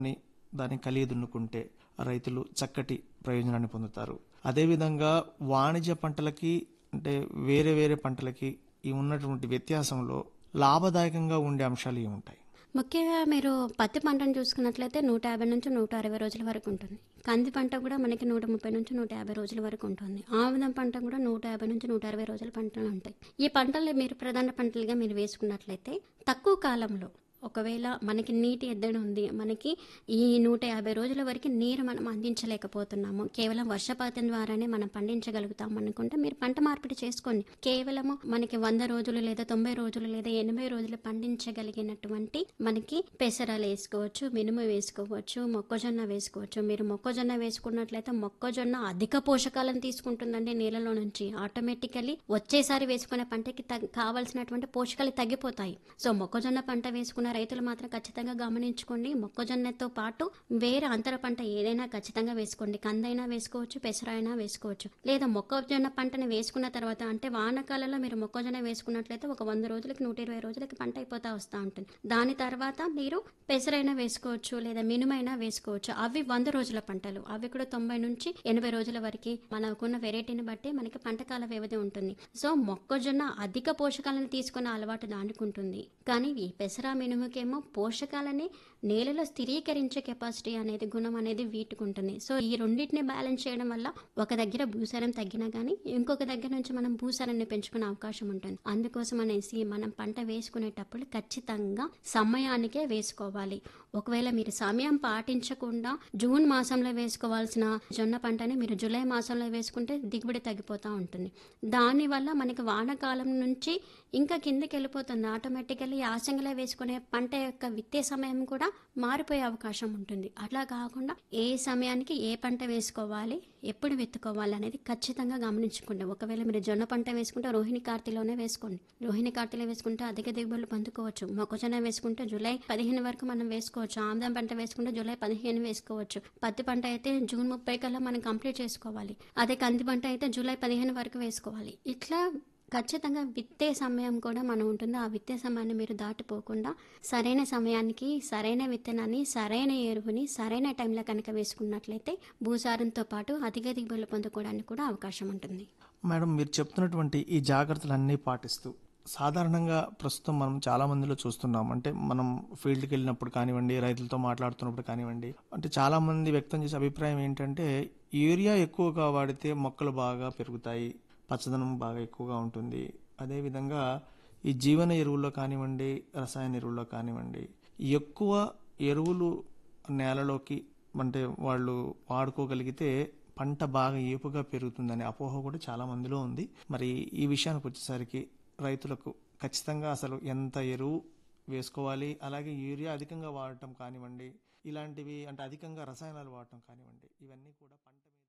ని దాన్ని కలిగి దున్నుకుంటే రైతులు చక్కటి ప్రయోజనాన్ని పొందుతారు అదేవిధంగా వాణిజ్య పంటలకి అంటే వేరే వేరే పంటలకి ఈ ఉన్నటువంటి వ్యత్యాసంలో లాభదాయకంగా ఉండే అంశాలు ఏముంటాయి ముఖ్యంగా మీరు పత్తి పంటను చూసుకున్నట్లయితే నూట యాభై నుంచి నూట అరవై రోజుల వరకు ఉంటుంది కంది పంట కూడా మనకి నూట ముప్పై నుంచి నూట యాభై రోజుల వరకు ఉంటుంది ఆముదం పంట కూడా నూట యాభై నుంచి నూట అరవై రోజుల పంటలు ఉంటాయి ఈ పంటలు మీరు ప్రధాన పంటలుగా మీరు వేసుకున్నట్లయితే తక్కువ కాలంలో ఒకవేళ మనకి నీటి ఎద్దడి ఉంది మనకి ఈ నూట యాభై రోజుల వరకు నీరు మనం అందించలేకపోతున్నాము కేవలం వర్షపాతం ద్వారానే మనం పండించగలుగుతాం అనుకుంటే మీరు పంట మార్పిడి చేసుకోండి కేవలము మనకి వంద రోజులు లేదా తొంభై రోజులు లేదా ఎనభై రోజులు పండించగలిగినటువంటి మనకి పెసరాలు వేసుకోవచ్చు మినుము వేసుకోవచ్చు మొక్కజొన్న వేసుకోవచ్చు మీరు మొక్కజొన్న వేసుకున్నట్లయితే మొక్కజొన్న అధిక పోషకాలను తీసుకుంటుందండి నీళ్ళలో నుంచి ఆటోమేటికలీ వచ్చేసారి వేసుకునే పంటకి తగ్గ కావాల్సినటువంటి పోషకాలు తగ్గిపోతాయి సో మొక్కజొన్న పంట వేసుకున్న రైతులు మాత్రం ఖచ్చితంగా గమనించుకోండి మొక్కజొన్నతో పాటు వేరే అంతర పంట ఏదైనా ఖచ్చితంగా వేసుకోండి కందైనా వేసుకోవచ్చు పెసరైనా వేసుకోవచ్చు లేదా మొక్కజొన్న పంటను వేసుకున్న తర్వాత అంటే వానాకాలంలో మీరు మొక్కజొన్న వేసుకున్నట్లయితే ఒక వంద రోజులకి నూట ఇరవై రోజులకి పంట అయిపోతా వస్తూ ఉంటుంది దాని తర్వాత మీరు పెసరైనా వేసుకోవచ్చు లేదా మినుమైనా వేసుకోవచ్చు అవి వంద రోజుల పంటలు అవి కూడా తొంభై నుంచి ఎనభై రోజుల వరకు మనకున్న వెరైటీని బట్టి మనకి పంట కాల వ్యవధి ఉంటుంది సో మొక్కజొన్న అధిక పోషకాలను తీసుకునే అలవాటు దానికి ఉంటుంది కానీ ఈ పెసర మినుముకేమో పోషకాలని నేలలో స్థిరీకరించే కెపాసిటీ అనేది గుణం అనేది వీటికి ఉంటుంది సో ఈ రెండింటిని బ్యాలెన్స్ చేయడం వల్ల ఒక దగ్గర భూసారం తగ్గినా కానీ ఇంకొక దగ్గర నుంచి మనం భూసారాన్ని పెంచుకునే అవకాశం ఉంటుంది అందుకోసం అనేసి మనం పంట వేసుకునేటప్పుడు ఖచ్చితంగా సమయానికే వేసుకోవాలి ఒకవేళ మీరు సమయం పాటించకుండా జూన్ మాసంలో వేసుకోవాల్సిన జొన్న పంటని మీరు జూలై మాసంలో వేసుకుంటే దిగుబడి తగ్గిపోతూ ఉంటుంది దానివల్ల మనకి వానాకాలం నుంచి ఇంకా కిందకి వెళ్ళిపోతుంది ఆటోమేటికల్లీ యాసంగిలో వేసుకునే పంట యొక్క విత్తే సమయం కూడా మారిపోయే అవకాశం ఉంటుంది అట్లా కాకుండా ఏ సమయానికి ఏ పంట వేసుకోవాలి ఎప్పుడు విత్తుకోవాలి అనేది ఖచ్చితంగా గమనించుకోండి ఒకవేళ మీరు జొన్న పంట వేసుకుంటే రోహిణి కార్తీలోనే వేసుకోండి రోహిణి కార్తీలో వేసుకుంటే అధిక దిగుబడులు పొందుకోవచ్చు మొక్కజొన్న వేసుకుంటే జూలై పదిహేను వరకు మనం వేసుకోవచ్చు ఆముదం పంట వేసుకుంటే జూలై పదిహేను వేసుకోవచ్చు పత్తి పంట అయితే జూన్ ముప్పై కల్లా మనం కంప్లీట్ చేసుకోవాలి అదే కంది పంట అయితే జూలై పదిహేను వరకు వేసుకోవాలి ఇట్లా ఖచ్చితంగా విత్తే సమయం కూడా మనం ఉంటుంది ఆ విత్తే సమయాన్ని మీరు దాటిపోకుండా సరైన సమయానికి సరైన విత్తనాన్ని సరైన ఎరువుని సరైన టైంలో కనుక వేసుకున్నట్లయితే భూసారంతో పాటు అధిక దిగుబడులు పొందుకోవడానికి కూడా అవకాశం ఉంటుంది మేడం మీరు చెప్తున్నటువంటి ఈ జాగ్రత్తలన్నీ పాటిస్తూ సాధారణంగా ప్రస్తుతం మనం చాలా మందిలో చూస్తున్నాం అంటే మనం ఫీల్డ్కి వెళ్ళినప్పుడు కానివ్వండి రైతులతో మాట్లాడుతున్నప్పుడు కానివ్వండి అంటే చాలా మంది వ్యక్తం చేసే అభిప్రాయం ఏంటంటే యూరియా ఎక్కువగా వాడితే మొక్కలు బాగా పెరుగుతాయి పచ్చదనం బాగా ఎక్కువగా ఉంటుంది అదేవిధంగా ఈ జీవన ఎరువుల్లో కానివ్వండి రసాయన ఎరువుల్లో కానివ్వండి ఎక్కువ ఎరువులు నేలలోకి అంటే వాళ్ళు వాడుకోగలిగితే పంట బాగా ఏపుగా పెరుగుతుందనే అపోహ కూడా చాలా మందిలో ఉంది మరి ఈ విషయానికి వచ్చేసరికి రైతులకు ఖచ్చితంగా అసలు ఎంత ఎరువు వేసుకోవాలి అలాగే యూరియా అధికంగా వాడటం కానివ్వండి ఇలాంటివి అంటే అధికంగా రసాయనాలు వాడటం కానివ్వండి ఇవన్నీ కూడా పంట మీద